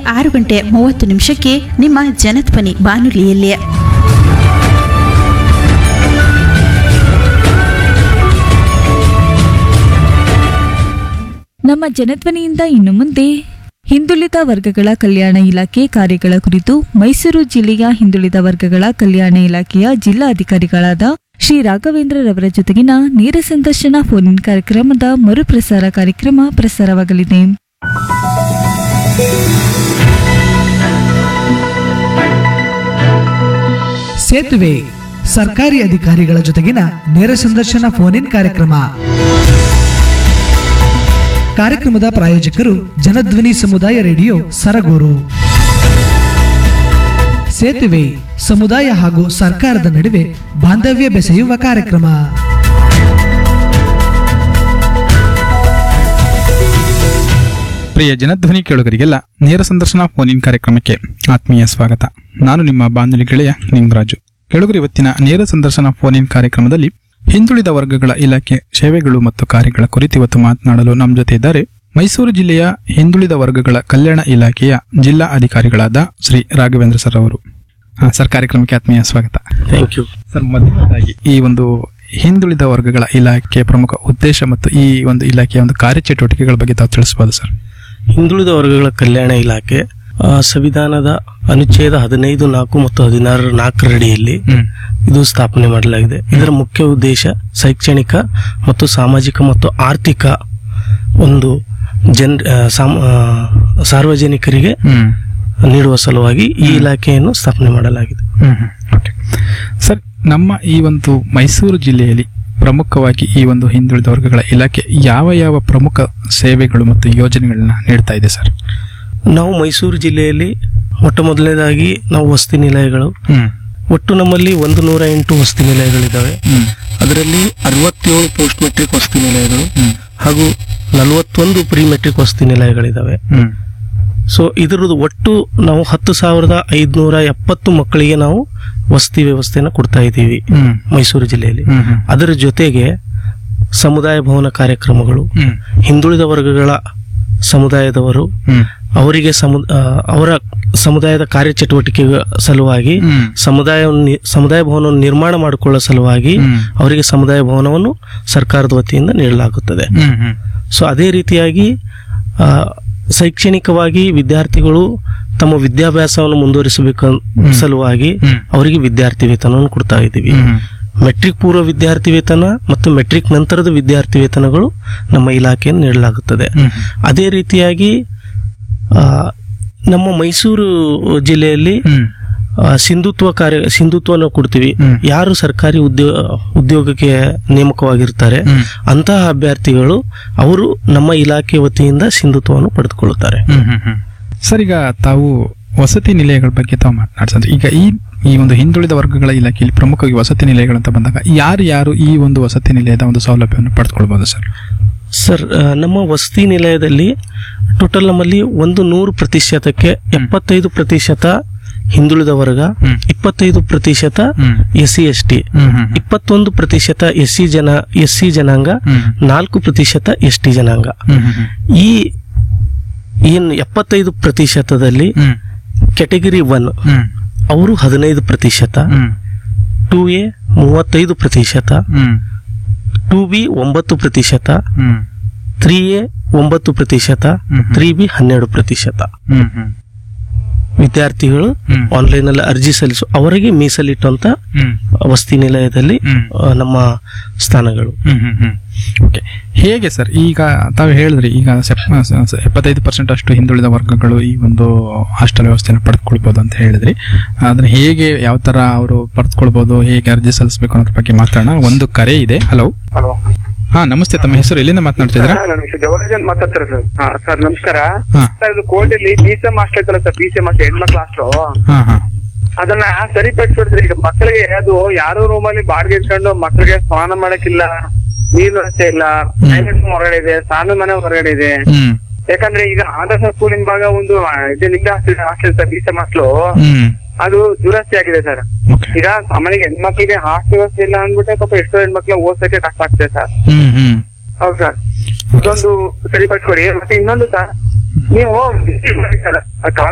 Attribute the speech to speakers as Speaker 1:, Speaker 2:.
Speaker 1: ಆರು ಗಂಟೆ ಮೂವತ್ತು ನಿಮಿಷಕ್ಕೆ ನಿಮ್ಮ ಜನಧ್ವನಿ ಬಾನುಲಿಯಲ್ಲಿ
Speaker 2: ನಮ್ಮ ಜನಧ್ವನಿಯಿಂದ ಇನ್ನು ಮುಂದೆ ಹಿಂದುಳಿದ ವರ್ಗಗಳ ಕಲ್ಯಾಣ ಇಲಾಖೆ ಕಾರ್ಯಗಳ ಕುರಿತು ಮೈಸೂರು ಜಿಲ್ಲೆಯ ಹಿಂದುಳಿದ ವರ್ಗಗಳ ಕಲ್ಯಾಣ ಇಲಾಖೆಯ ಜಿಲ್ಲಾಧಿಕಾರಿಗಳಾದ ಶ್ರೀ ರಾಘವೇಂದ್ರರವರ ಜೊತೆಗಿನ ನೇರ ಸಂದರ್ಶನ ಫೋನ್ ಇನ್ ಕಾರ್ಯಕ್ರಮದ ಮರುಪ್ರಸಾರ ಕಾರ್ಯಕ್ರಮ ಪ್ರಸಾರವಾಗಲಿದೆ
Speaker 3: ಸೇತುವೆ ಸರ್ಕಾರಿ ಅಧಿಕಾರಿಗಳ ಜೊತೆಗಿನ ನೇರ ಸಂದರ್ಶನ ಫೋನ್ ಇನ್ ಕಾರ್ಯಕ್ರಮ ಕಾರ್ಯಕ್ರಮದ ಪ್ರಾಯೋಜಕರು ಜನಧ್ವನಿ ಸಮುದಾಯ ರೇಡಿಯೋ ಸರಗೂರು ಸೇತುವೆ ಸಮುದಾಯ ಹಾಗೂ ಸರ್ಕಾರದ ನಡುವೆ ಬಾಂಧವ್ಯ ಬೆಸೆಯುವ ಕಾರ್ಯಕ್ರಮ
Speaker 4: ಪ್ರಿಯ ಜನಧ್ವನಿ ಕೇಳುಗರಿಗೆಲ್ಲ ನೇರ ಸಂದರ್ಶನ ಫೋನ್ ಇನ್ ಕಾರ್ಯಕ್ರಮಕ್ಕೆ ಆತ್ಮೀಯ ಸ್ವಾಗತ ನಾನು ನಿಮ್ಮ ಬಾನುಲಿ ಗೆಳೆಯ ನಿಂಗರಾಜು ಕೇಳುಗರು ಇವತ್ತಿನ ನೇರ ಸಂದರ್ಶನ ಫೋನ್ ಇನ್ ಕಾರ್ಯಕ್ರಮದಲ್ಲಿ ಹಿಂದುಳಿದ ವರ್ಗಗಳ ಇಲಾಖೆ ಸೇವೆಗಳು ಮತ್ತು ಕಾರ್ಯಗಳ ಕುರಿತು ಇವತ್ತು ಮಾತನಾಡಲು ನಮ್ಮ ಜೊತೆ ಇದ್ದಾರೆ ಮೈಸೂರು ಜಿಲ್ಲೆಯ ಹಿಂದುಳಿದ ವರ್ಗಗಳ ಕಲ್ಯಾಣ ಇಲಾಖೆಯ ಜಿಲ್ಲಾ ಅಧಿಕಾರಿಗಳಾದ ಶ್ರೀ ರಾಘವೇಂದ್ರ ಸರ್ ಅವರು ಹಾ, ಸರ್ ಕಾರ್ಯಕ್ರಮಕ್ಕೆ ಆತ್ಮೀಯ ಸ್ವಾಗತ
Speaker 5: ಥ್ಯಾಂಕ್ ಯು
Speaker 4: ಸರ್ ಮೊದಲನೇದಾಗಿ ಈ ಒಂದು ಹಿಂದುಳಿದ ವರ್ಗಗಳ ಇಲಾಖೆಯ ಪ್ರಮುಖ ಉದ್ದೇಶ ಮತ್ತು ಈ ಒಂದು ಇಲಾಖೆಯ ಒಂದು ಕಾರ್ಯಚಟುವಟಿಕೆಗಳ ಬಗ್ಗೆ ತಾವು ತಿಳಿಸಬಹುದು ಸರ್
Speaker 5: ಹಿಂದುಳಿದ ವರ್ಗಗಳ ಕಲ್ಯಾಣ ಇಲಾಖೆ ಆ, ಸಂವಿಧಾನದ ಅನುಚ್ಛೇದ ಹದಿನೈದು ನಾಲ್ಕು ಮತ್ತು ಹದಿನಾರು ನಾಲ್ಕರಡಿಯಲ್ಲಿ
Speaker 4: ಹ್ಮ್
Speaker 5: ಇದು ಸ್ಥಾಪನೆ ಮಾಡಲಾಗಿದೆ ಇದರ ಮುಖ್ಯ ಉದ್ದೇಶ ಶೈಕ್ಷಣಿಕ ಮತ್ತು ಸಾಮಾಜಿಕ ಮತ್ತು ಆರ್ಥಿಕ ಒಂದು ಜನ್ ಆ, ಸಾಮ್- ಆ, ಸಾರ್ವಜನಿಕರಿಗೆ
Speaker 4: ಹ್ಮ್
Speaker 5: ನೀಡುವ ಸಲುವಾಗಿ ಈ ಇಲಾಖೆಯನ್ನು ಸ್ಥಾಪನೆ ಮಾಡಲಾಗಿದೆ
Speaker 4: ಹ್ಮ್ ಹ್ಮ್. ಓಕೆ ಸರ್ ನಮ್ಮ ಈ ಒಂದು ಮೈಸೂರು ಜಿಲ್ಲೆಯಲ್ಲಿ ಪ್ರಮುಖವಾಗಿ ಈ ಒಂದು ಹಿಂದುಳಿದ ವರ್ಗಗಳ ಇಲಾಖೆ ಯಾವ ಯಾವ ಪ್ರಮುಖ ಸೇವೆಗಳು ಮತ್ತು ಯೋಜನೆಗಳನ್ನ ನೀಡ್ತಾ ಇದೆ ಸರ್
Speaker 5: ನಾವು ಮೈಸೂರು ಜಿಲ್ಲೆಯಲ್ಲಿ ಮೊಟ್ಟ ಮೊದಲನೇದಾಗಿ ನಾವು ವಸತಿ ನಿಲಯಗಳು
Speaker 4: ಹ್ಮ್
Speaker 5: ಒಟ್ಟು ನಮ್ಮಲ್ಲಿ ಒಂದು ನೂರ ಎಂಟು ವಸತಿ ನಿಲಯಗಳಿದ್ದಾವೆ
Speaker 4: ಹ್ಮ್
Speaker 5: ಅದರಲ್ಲಿ ಅರವತ್ತೇಳು ಪೋಸ್ಟ್ ಮೆಟ್ರಿಕ್ ವಸತಿ ನಿಲಯಗಳು
Speaker 4: ಹ್ಮ್
Speaker 5: ಹಾಗೂ ನಲವತ್ತೊಂದು ಪ್ರಿ ಮೆಟ್ರಿಕ್ ವಸತಿ ನಿಲಯಗಳಿದ್ದಾವೆ
Speaker 4: ಹ್ಮ್
Speaker 5: ಸೊ ಇದರದ್ದು ಒಟ್ಟು ನಾವು ಹತ್ತು ಸಾವಿರದ ಐದುನೂರ ಎಪ್ಪತ್ತು ಮಕ್ಕಳಿಗೆ ನಾವು ವಸತಿ ವ್ಯವಸ್ಥೆಯನ್ನು ಕೊಡ್ತಾ ಇದ್ದೀವಿ
Speaker 4: ಹ್ಮ್
Speaker 5: ಮೈಸೂರು ಜಿಲ್ಲೆಯಲ್ಲಿ
Speaker 4: ಹ್ಮ್ ಹ್ಮ್
Speaker 5: ಅದರ ಜೊತೆಗೆ ಸಮುದಾಯ ಭವನ ಕಾರ್ಯಕ್ರಮಗಳು
Speaker 4: ಹ್ಮ್
Speaker 5: ಹಿಂದುಳಿದ ವರ್ಗಗಳ ಸಮುದಾಯದವರು
Speaker 4: ಹ್ಮ್
Speaker 5: ಅವರಿಗೆ ಸಮು ಆ, ಅವರ ಸಮುದಾಯದ ಕಾರ್ಯಚಟುವಟಿಕೆ ಸಲುವಾಗಿ
Speaker 4: ಹ್ಮ್.
Speaker 5: ಸಮುದಾಯ ಸಮುದಾಯ ಭವನವನ್ನು ನಿರ್ಮಾಣ ಮಾಡಿಕೊಳ್ಳುವ ಸಲುವಾಗಿ
Speaker 4: ಹ್ಮ್.
Speaker 5: ಅವರಿಗೆ ಸಮುದಾಯ ಭವನವನ್ನು ಸರ್ಕಾರದ ವತಿಯಿಂದ ನೀಡಲಾಗುತ್ತದೆ
Speaker 4: ಹ್ಮ್ ಹ್ಮ್
Speaker 5: ಸೊ ಅದೇ ರೀತಿಯಾಗಿ ಆ, ಶೈಕ್ಷಣಿಕವಾಗಿ ವಿದ್ಯಾರ್ಥಿಗಳು ತಮ್ಮ ವಿದ್ಯಾಭ್ಯಾಸವನ್ನು ಮುಂದುವರಿಸಬೇಕು ಸಲುವಾಗಿ
Speaker 4: ಹ್ಮ್.
Speaker 5: ಅವರಿಗೆ ವಿದ್ಯಾರ್ಥಿ ವೇತನವನ್ನು ಕೊಡ್ತಾ ಇದ್ದೀವಿ
Speaker 4: ಹ್ಮ್
Speaker 5: ಮೆಟ್ರಿಕ್ ಪೂರ್ವ ವಿದ್ಯಾರ್ಥಿ ವೇತನ ಮತ್ತು ಮೆಟ್ರಿಕ್ ನಂತರದ ವಿದ್ಯಾರ್ಥಿ ವೇತನಗಳು ನಮ್ಮ ಇಲಾಖೆಯನ್ನು ನೀಡಲಾಗುತ್ತದೆ
Speaker 4: ಹ್ಮ್
Speaker 5: ಅದೇ ರೀತಿಯಾಗಿ ಆ, ನಮ್ಮ ಮೈಸೂರು ಜಿಲ್ಲೆಯಲ್ಲಿ
Speaker 4: ಹ್ಮ್
Speaker 5: ಆ, ಸಿಂಧುತ್ವ ಕಾರ್ಯ ಸಿಂಧುತ್ವವನ್ನು ಕೊಡ್ತೀವಿ
Speaker 4: ಹ್ಮ್.
Speaker 5: ಯಾರು ಸರ್ಕಾರಿ ಉದ್ಯೋಗ ಉದ್ಯೋಗಕ್ಕೆ ನೇಮಕವಾಗಿರ್ತಾರೆ
Speaker 4: ಹ್ಮ್.
Speaker 5: ಅಂತಹ ಅಭ್ಯರ್ಥಿಗಳು ಅವರು ನಮ್ಮ ಇಲಾಖೆ ವತಿಯಿಂದ ಸಿಂಧುತ್ವವನ್ನು ಪಡೆದುಕೊಳ್ಳುತ್ತಾರೆ
Speaker 4: ಹ್ಮ್ ಹ್ಮ್ ಹ್ಮ್ ಸರ್ ಈಗ ತಾವು ವಸತಿ ನಿಲಯಗಳ ಬಗ್ಗೆ ತಾವು ಮಾತನಾಡ್ಸಂದ್ರೆ ಈಗ ಈ ಈ ಒಂದು ಹಿಂದುಳಿದ ವರ್ಗಗಳ ಇಲಾಖೆಯಲ್ಲಿ ಪ್ರಮುಖವಾಗಿ ವಸತಿ ನಿಲಯಗಳಂತ ಬಂದಾಗ ಯಾರು ಯಾರು ಈ ಒಂದು ವಸತಿ ನಿಲಯದ ಒಂದು ಸೌಲಭ್ಯವನ್ನು ಪಡೆದುಕೊಳ್ಬಹುದು ಸರ್
Speaker 5: ಸರ್ ಆ, ನಮ್ಮ ವಸತಿ ನಿಲಯದಲ್ಲಿ ಟೋಟಲ್ ನಮ್ಮಲ್ಲಿ ಒಂದು ನೂರು ಪ್ರತಿಶತಕ್ಕೆ ಎಪ್ಪತ್ತೈದು ಪ್ರತಿಶತ ಹಿಂದುಳಿದ ವರ್ಗ
Speaker 4: ಹ್ಮ್.
Speaker 5: ಇಪ್ಪತ್ತೈದು ಪ್ರತಿಶತ
Speaker 4: ಹ್ಮ್.
Speaker 5: ಎಸ್ ಸಿ ಎಸ್ ಟಿ
Speaker 4: ಹ್ಮ್ ಹ್ಮ್
Speaker 5: ಇಪ್ಪತ್ತೊಂದು ಪ್ರತಿಶತ ಎಸ್ ಸಿ ಜನ ಎಸ್ ಸಿ ಜನಾಂಗ
Speaker 4: ಹ್ಮ್.
Speaker 5: ನಾಲ್ಕು ಪ್ರತಿಶತ ಎಸ್ ಟಿ ಜನಾಂಗ
Speaker 4: ಹ್ಮ್ ಹ್ಮ್ ಹ್ಮ್
Speaker 5: ಈ ಏನು ಎಪ್ಪತ್ತೈದು ಪ್ರತಿಶತದಲ್ಲಿ
Speaker 4: ಹ್ಮ್
Speaker 5: ಕೆಟಗರಿ ಒನ್
Speaker 4: ಹ್ಮ್
Speaker 5: ಅವರು ಹದಿನೈದು ಪ್ರತಿಶತ
Speaker 4: ಹ್ಮ್
Speaker 5: ಟೂ ಎ ಮೂವತ್ತೈದು ಪ್ರತಿಶತ
Speaker 4: ಹ್ಮ್
Speaker 5: ಟೂ ಬಿ ಒಂಬತ್ತು ಪ್ರತಿಶತ
Speaker 4: ಹ್ಮ್
Speaker 5: ತ್ರೀ ಎ ಒಂಬತ್ತು ಪ್ರತಿಶತ
Speaker 4: ಹ್ಮ್.
Speaker 5: ತ್ರೀ ಬಿ ಹನ್ನೆರಡು ಪ್ರತಿಶತ
Speaker 4: ಹ್ಮ್ ಹ್ಮ್
Speaker 5: ವಿದ್ಯಾರ್ಥಿಗಳು
Speaker 4: ಹ್ಮ್.
Speaker 5: ಆನ್ಲೈನ್ ಅಲ್ಲಿ ಅರ್ಜಿ ಸಲ್ಲಿಸು ಅವರಿಗೆ ಮೀಸಲಿಟ್ಟಂತ
Speaker 4: ಹ್ಮ್
Speaker 5: ವಸತಿ ನಿಲಯದಲ್ಲಿ
Speaker 4: ಹ್ಮ್.
Speaker 5: ಆ, ನಮ್ಮ ಸ್ಥಾನಗಳು
Speaker 4: ಹ್ಮ್ ಹ್ಮ್ ಹ್ಮ್ ಓಕೆ ಹೇಗೆ ಸರ್ ಈಗ ತಾವು ಹೇಳಿದ್ರಿ ಈಗ ಸೆಪ್- ಸ- ಸ- ಎಪ್ಪತ್ತೈದು ಪರ್ಸೆಂಟ್ ಅಷ್ಟು ಹಿಂದುಳಿದ ವರ್ಗಗಳು ಈ ಒಂದು ಹಾಸ್ಟೆಲ್ ವ್ಯವಸ್ಥೆಯನ್ನು ಪಡೆದುಕೊಳ್ಬಹುದು ಅಂತ ಹೇಳಿದ್ರಿ ಅದನ್ನ ಹೇಗೆ ಯಾವ ತರ ಅವರು ಪಡೆದುಕೊಳ್ಬಹುದು ಹೇಗೆ ಅರ್ಜಿ ಸಲ್ಲಿಸಬೇಕು ಅನ್ನೋದ್ರ ಬಗ್ಗೆ ಮಾತಾಡೋಣ ಒಂದು ಕರೆ ಇದೆ ಹಲೋ
Speaker 6: ಹಲೋ
Speaker 4: ಹಾ ನಮಸ್ತೆ ತಮ್ಮ ಹೆಸರು ಎಲ್ಲಿಂದ ಮಾತನಾಡ್ತಿದ್ದೀರಾ
Speaker 6: ನನ್ನ ಹೆಸರು ಜವರಾಜ್ ಅಂತ ಮಾತಾಡ್ತಾರೆ ಸರ್ ಹಾ ಸರ್ ನಮಸ್ಕಾರ
Speaker 4: ಹಾ
Speaker 6: ಸರ್ ಇದು ಕೋರ್ಟಲ್ಲಿ ಬಿ ಸಿ ಎಂ ಹಾಸ್ಟೆಲ್ ಐತಲ್ಲ sir B C M hostel ಹೆಣ್ಮಕ್ಳು ಹಾಸ್ಟೆಲ್
Speaker 4: ಹಾ ಹಾ
Speaker 6: ಅದನ್ನ ಸರಿಪಡಿಸ್ಬಿಡ್ತಾರೆ ಈಗ ಮಕ್ಕಳಿಗೆ ಅದು ಯಾರೋ ರೂಮಲ್ಲಿ ಬಾಡಿಗೆ ಇಟ್ಕೊಂಡು ಮಕ್ಕಳಿಗೆ ಸ್ನಾನ ಮಾಡಕ್ಕಿಲ್ಲ ನೀರು ವ್ಯವಸ್ಥೆ ಇಲ್ಲ ಟೈಲೆಟ್ ಹೊರಗಡೆ ಇದೆ ಸ್ನಾನ ಮನೆ ಹೊರಗಡೆ ಇದೆ
Speaker 4: ಹ್ಮ್
Speaker 6: ಯಾಕಂದ್ರೆ ಈಗ ಆದರ್ಶ ಸ್ಕೂಲಿನ ಭಾಗ ಒಂದು ಆ, ಇದು ನಿಮ್ದೆ hostel hostel sir B C M hostel
Speaker 4: ಹ್ಮ್
Speaker 6: ಅದು ದುರಸ್ತಿ ಆಗಿದೆ ಸರ್
Speaker 4: ಓಕೆ
Speaker 6: ಈಗ ಸಾಮಾನ್ಯ ಹೆಣ್ಮಕ್ಳಿಗೆ ಹಾಸ್ಟೆಲ್ ವ್ಯವಸ್ಥೆ ಇಲ್ಲ ಅಂದ್ಬಿಟ್ಟೆ ಪಾಪ ಎಷ್ಟೋ ಹೆಣ್ಮಕ್ಳು ಓದ್ಸಕ್ಕೆ ಕಷ್ಟ ಆಗ್ತದೆ ಸರ್
Speaker 4: ಹ್ಮ್ ಹ್ಮ್
Speaker 6: ಹೌದು ಸರ್ ಇದೊಂದು ಸರಿಪಡಿಸ್ಕೊಡಿ ಮತ್ತೆ ಇನ್ನೊಂದು ಸರ್ ನೀವು